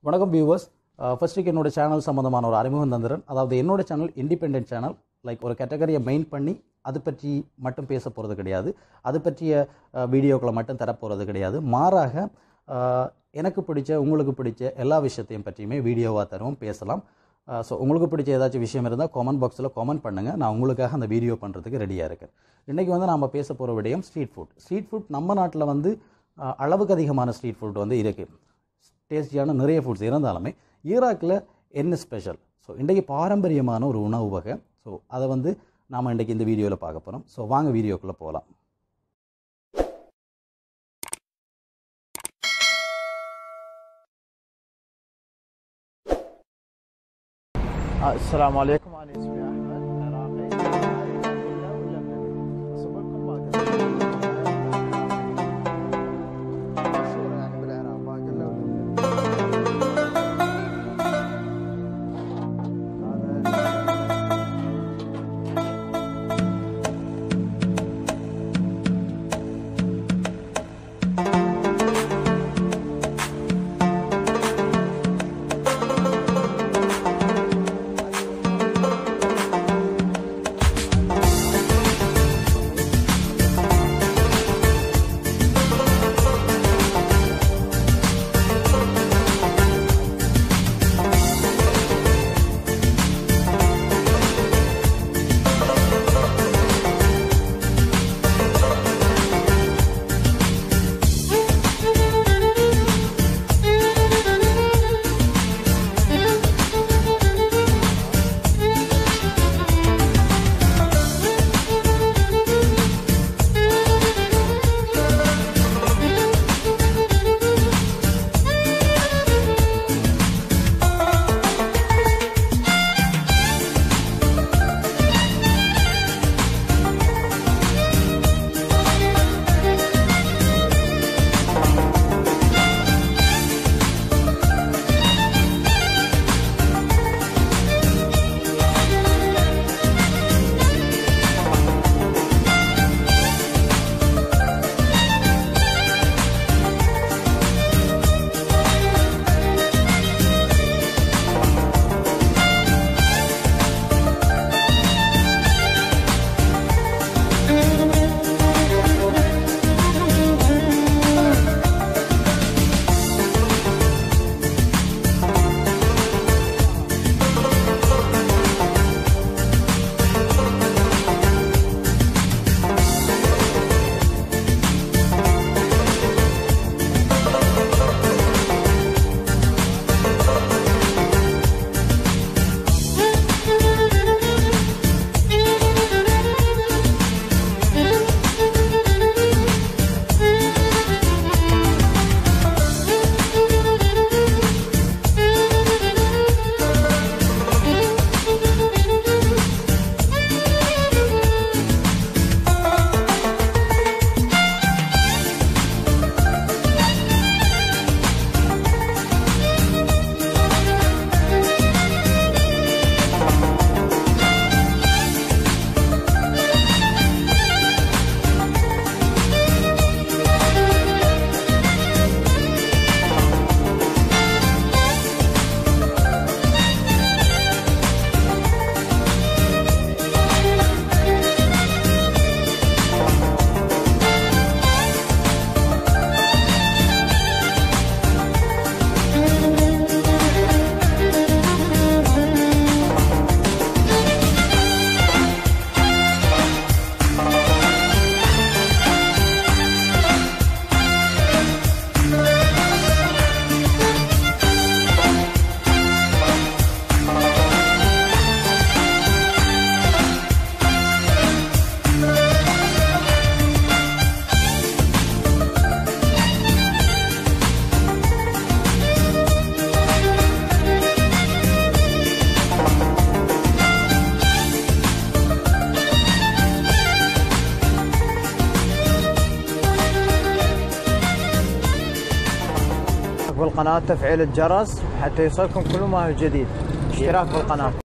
வணக்கம் வியூவர்ஸ் ஃபர்ஸ்ட்டுக்கு என்னோட சேனல் சம்மந்தமான ஒரு அறிமுகம் தந்துறேன் அதாவது என்னோட சேனல் இண்டிபெண்டன்ட் சேனல் லைக் ஒரு கேட்டகரியை மெயின் பண்ணி அது பற்றி மட்டும் பேச போகிறது கிடையாது அது பற்றிய அஹ், வீடியோக்களை மட்டும் தரப்போகிறது கிடையாது மாறாக அஹ், எனக்கு பிடிச்ச உங்களுக்கு பிடிச்ச எல்லா விஷயத்தையும் பற்றியுமே வீடியோவாக தருவோம் பேசலாம் ஸோ உங்களுக்கு பிடிச்ச ஏதாச்சும் விஷயம் இருந்தால் காமெண்ட் பாக்ஸில் காமெண்ட் பண்ணுங்கள் நான் உங்களுக்காக அந்த வீடியோ பண்ணுறதுக்கு ரெடியாக இருக்கேன் இன்றைக்கி வந்து நாம் பேச போகிற விடயம் ஸ்ட்ரீட் ஃபுட் ஸ்ட்ரீட் ஃபுட் நம்ம நாட்டில் வந்து அஹ், அளவுக்கு அதிகமான ஸ்ட்ரீட் ஃபுட் வந்து இருக்குது டேஸ்டியான நிறைய ஃபுட்ஸ் இருந்தாலுமே ஈராக்கில் என்ன ஸ்பெஷல் ஸோ இன்றைக்கு பாரம்பரியமான ஒரு உணவு வகை ஸோ அதை வந்து நாம் இன்றைக்கி இந்த வீடியோவில் பார்க்க போகிறோம் ஸோ வாங்க வீடியோக்குள்ளே போகலாம் السلام عليكم انا اسمي احمد عراقي ولا ولا بلدي اصور لكم باقي مشهورة يعني بالعراق باقي ولا بالقناة تفعيل الجرس حتى يوصلكم كل ما هو جديد اشتراك بالقناة